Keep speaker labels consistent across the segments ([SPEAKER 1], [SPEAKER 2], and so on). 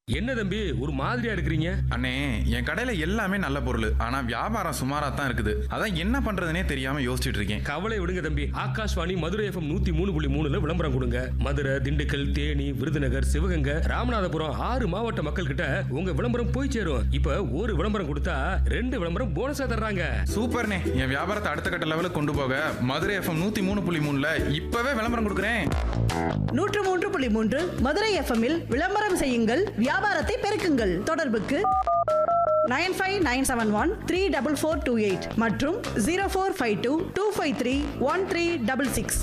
[SPEAKER 1] என்ன தம்பி ஒரு மாதிரியா இருக்கிறீங்க
[SPEAKER 2] அண்ணே என் கடையில எல்லாமே நல்ல பொருள் ஆனா வியாபாரம் சுமாரா தான் இருக்குது அதான் என்ன பண்றதுனே தெரியாம யோசிச்சுட்டு இருக்கேன்
[SPEAKER 1] கவலை விடுங்க தம்பி ஆகாஷ்வாணி மதுரை எஃப்எம் நூத்தி மூணு புள்ளி மூணுல விளம்பரம் கொடுங்க மதுரை திண்டுக்கல் தேனி விருதுநகர் சிவகங்கை ராமநாதபுரம் ஆறு மாவட்ட மக்கள் கிட்ட உங்க விளம்பரம் போய் சேரும் இப்ப ஒரு விளம்பரம் கொடுத்தா ரெண்டு விளம்பரம் போனஸா தர்றாங்க
[SPEAKER 2] சூப்பர்ண்ணே என் வியாபாரத்தை அடுத்த கட்ட லெவலுக்கு கொண்டு போக மதுரை எஃப்எம் நூத்தி மூணு புள்ளி மூணுல இப்பவே விளம்பரம் கொடுக்குறேன்
[SPEAKER 3] நூற்று மூன்று புள்ளி மூன்று மதுரை எஃப்எம்மில் விளம்பரம் செய்யுங்கள் வியாபாரத்தை பெருக்குங்கள் தொடர்புக்கு nine five nine seven one three double four two eight மற்றும் zero four five two two five three one three double six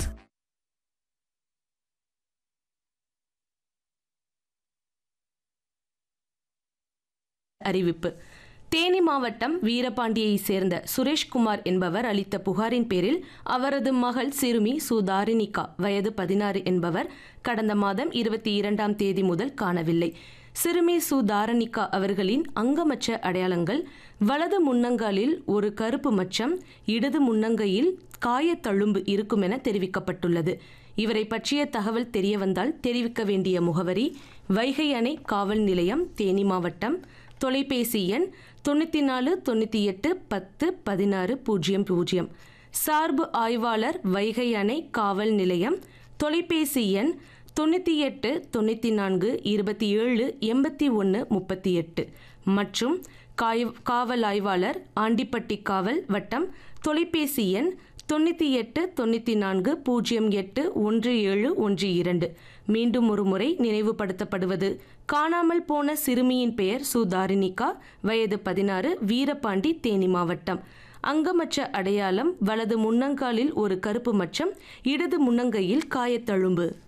[SPEAKER 4] அறிவிப்பு தேனி மாவட்டம் வீரபாண்டியை சேர்ந்த சுரேஷ்குமார் என்பவர் அளித்த புகாரின் பேரில் அவரது மகள் சிறுமி சுதாரினிகா வயது பதினாறு என்பவர் கடந்த மாதம் இருபத்தி இரண்டாம் தேதி முதல் காணவில்லை சிறுமி சுதாரணிகா அவர்களின் அங்கமற்ற அடையாளங்கள் வலது முன்னங்காலில் ஒரு கருப்பு மச்சம் இடது முன்னங்கையில் காயத்தழும்பு இருக்கும் என தெரிவிக்கப்பட்டுள்ளது இவரை பற்றிய தகவல் தெரியவந்தால் தெரிவிக்க வேண்டிய முகவரி வைகை அணை காவல் நிலையம் தேனி மாவட்டம் தொலைபேசி எண் தொண்ணூற்றி நாலு தொண்ணூற்றி எட்டு பத்து பதினாறு பூஜ்ஜியம் பூஜ்ஜியம் சார்பு ஆய்வாளர் வைகை அணை காவல் நிலையம் தொலைபேசி எண் தொண்ணூற்றி எட்டு தொண்ணூற்றி நான்கு இருபத்தி ஏழு எண்பத்தி ஒன்று முப்பத்தி எட்டு மற்றும் காய் காவல் ஆய்வாளர் ஆண்டிப்பட்டி காவல் வட்டம் தொலைபேசி எண் தொண்ணூற்றி எட்டு தொண்ணூற்றி நான்கு பூஜ்ஜியம் எட்டு ஒன்று ஏழு ஒன்று இரண்டு மீண்டும் ஒரு முறை நினைவுபடுத்தப்படுவது காணாமல் போன சிறுமியின் பெயர் சுதாரினிகா வயது பதினாறு வீரபாண்டி தேனி மாவட்டம் அங்கமற்ற அடையாளம் வலது முன்னங்காலில் ஒரு கருப்பு மச்சம் இடது முன்னங்கையில் காயத்தழும்பு